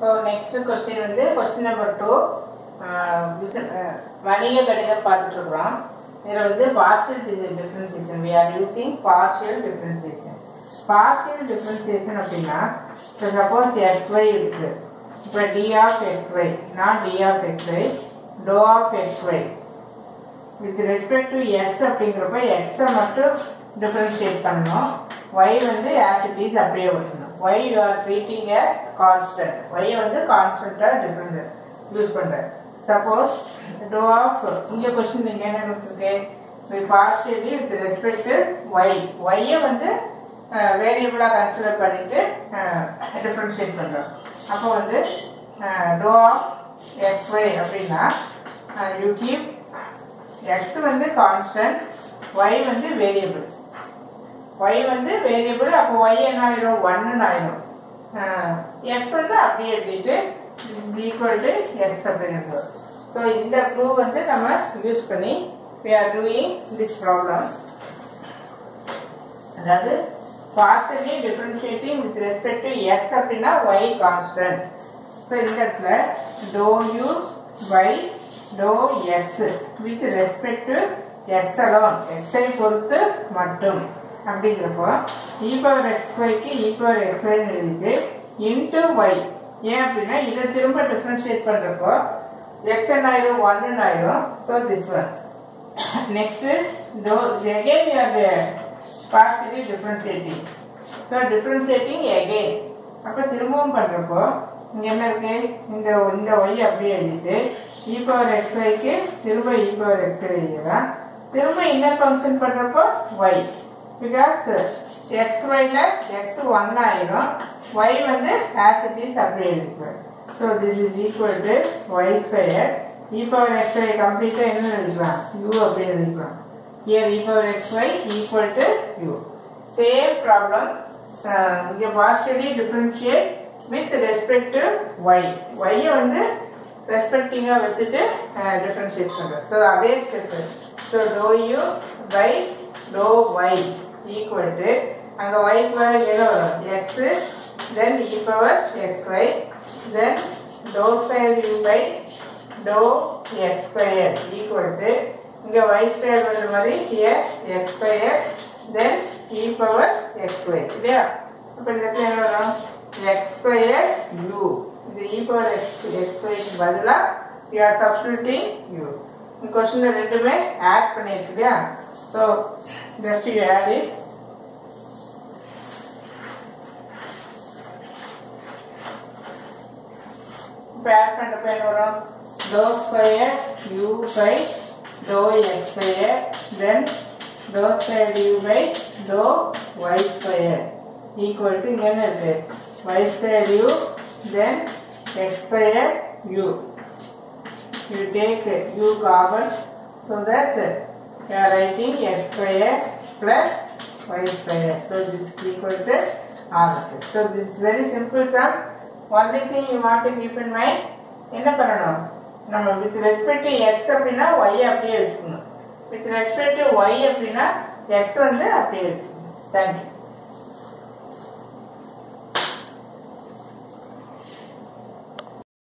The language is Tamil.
ஸோ நெக்ஸ்ட் கொஸ்டின் வந்து கொஸ்டின் நம்பர் டூ வணிக கணிதம் பார்த்துட்டு இருக்கிறோம் இதில் வந்து partial differentiation we are using partial differentiation partial differentiation அப்படின்னா இப்போ சப்போஸ் எக்ஸ்ஒய் இருக்கு இப்போ d of x y not d of x y doe of x y with respect to x அப்படிங்கிறப்ப எக்ஸை மட்டும் டிஃபரன்ஷியேட் பண்ணணும் ஒய் வந்து ஆஸ் இட் இஸ் அப்படியே விட்டுணும் y you are treating as constant y வந்து கான்ஸ்டன்ட்டாக டிஃபரன்ஸ் யூஸ் பண்ணுறேன் சப்போஸ் டோ ஆஃப் இங்கே கொஸ்டின் நீங்கள் என்ன கொடுத்துருக்கு partially with respect to y ஒய்யை வந்து வேரியபிளாக கன்சிடர் பண்ணிட்டு டிஃபரன்ஷியேட் பண்ணுறோம் அப்போ வந்து டோ ஆஃப் எக்ஸ் ஒய் அப்படின்னா யூ கீப் எக்ஸ் வந்து கான்ஸ்டன்ட் ஒய் வந்து வேரியபிள் ஒய் வந்து வேரியபிள் அப்போ ஒய் என்ன ஆயிரும் ஒன்னு ஆயிரும் எக்ஸ் வந்து அப்படியே எழுதிட்டு ஈக்குவல் டு எக்ஸ் அப்படின்னு ஸோ இந்த ப்ரூவ் வந்து நம்ம யூஸ் பண்ணி we are doing this problem அதாவது partially differentiating with respect to x அப்படின்னா y constant ஸோ இந்த இடத்துல doe u by doe x with respect to x alone x ஐ பொறுத்து மட்டும் அப்படிங்கிறப்போ e power xy க்கு e power xy ன்னு எழுதிட்டு into y ஏன் அப்படின்னா இதை திரும்ப டிஃபரன்ஷியேட் பண்றப்போ x என்ன ஆயிரும் ஒன்னு ஆயிரும் so this one next doe again you are partially differentiating so differentiating again அப்போ திரும்பவும் பண்ணுறப்போ இங்கே என்ன இருக்கு இந்த இந்த ஒய் அப்படியே எழுதிட்டு இ பவர் எக்ஸ் ஒய்க்கு திரும்ப இ பவர் எக்ஸ் ஒய் எழுதலாம் திரும்ப இன்னர் ஃபங்க்ஷன் பண்ணுறப்போ ஒய் பிகாஸ் எக்ஸ் ஒய்ல எக்ஸ் ஒன் ஆயிரும் ஒய் வந்து ஆஸ் இட் இஸ் அப்படியே எழுதிக்குவேன் so this is equal to y square e power x y கம்ப்ளீட்டாக என்ன எழுதிக்கலாம் யூ அப்படின்னு எழுதிக்கலாம் here e power xy equal to u. Same problem, uh, இங்க partially differentiate with respect to y. y -ய வந்து ரெஸ்பெக்டிங்கா வச்சுட்டு டிஃபரன்ஷியேட் பண்றோம் ஸோ அதே step so doe u by doe y equal to அங்கே ஒய்க்கு மேலே என்ன வரும் x then e power x y then doe square u by doe x square equal to இங்க y ஸ்கொயர் வர மாதிரி here x square then e power x y இல்லையா அப்ப இந்த இடத்துல என்ன வரும் x ஸ்கொயர் u இந்த e power x x y க்கு பதிலா you are substituting u இந்த கொஸ்டின்ல ரெண்டுமே ஆட் பண்ணிருக்கு இல்லையா so just you add it இப்போ ஆட் பண்ணுறப்ப என்ன வரும் doe square u by dou x square then dou square du by dou y square equal to இங்க என்ன இருக்கு y square u then x square u you take u common so that you are writing x square plus y square so this is equal to r so this is very simple sum only thing you want to keep in mind என்ன பண்ணணும் நம்ம வித் ரெஸ்பெக்ட் டு எக்ஸ் அப்படின்னா ஒய் அப்படியே வச்சுக்கணும் வித் ரெஸ்பெக்ட் டு ஒய் அப்படின்னா எக்ஸ் வந்து அப்படியே வச்சுக்கணும் தேங்க்யூ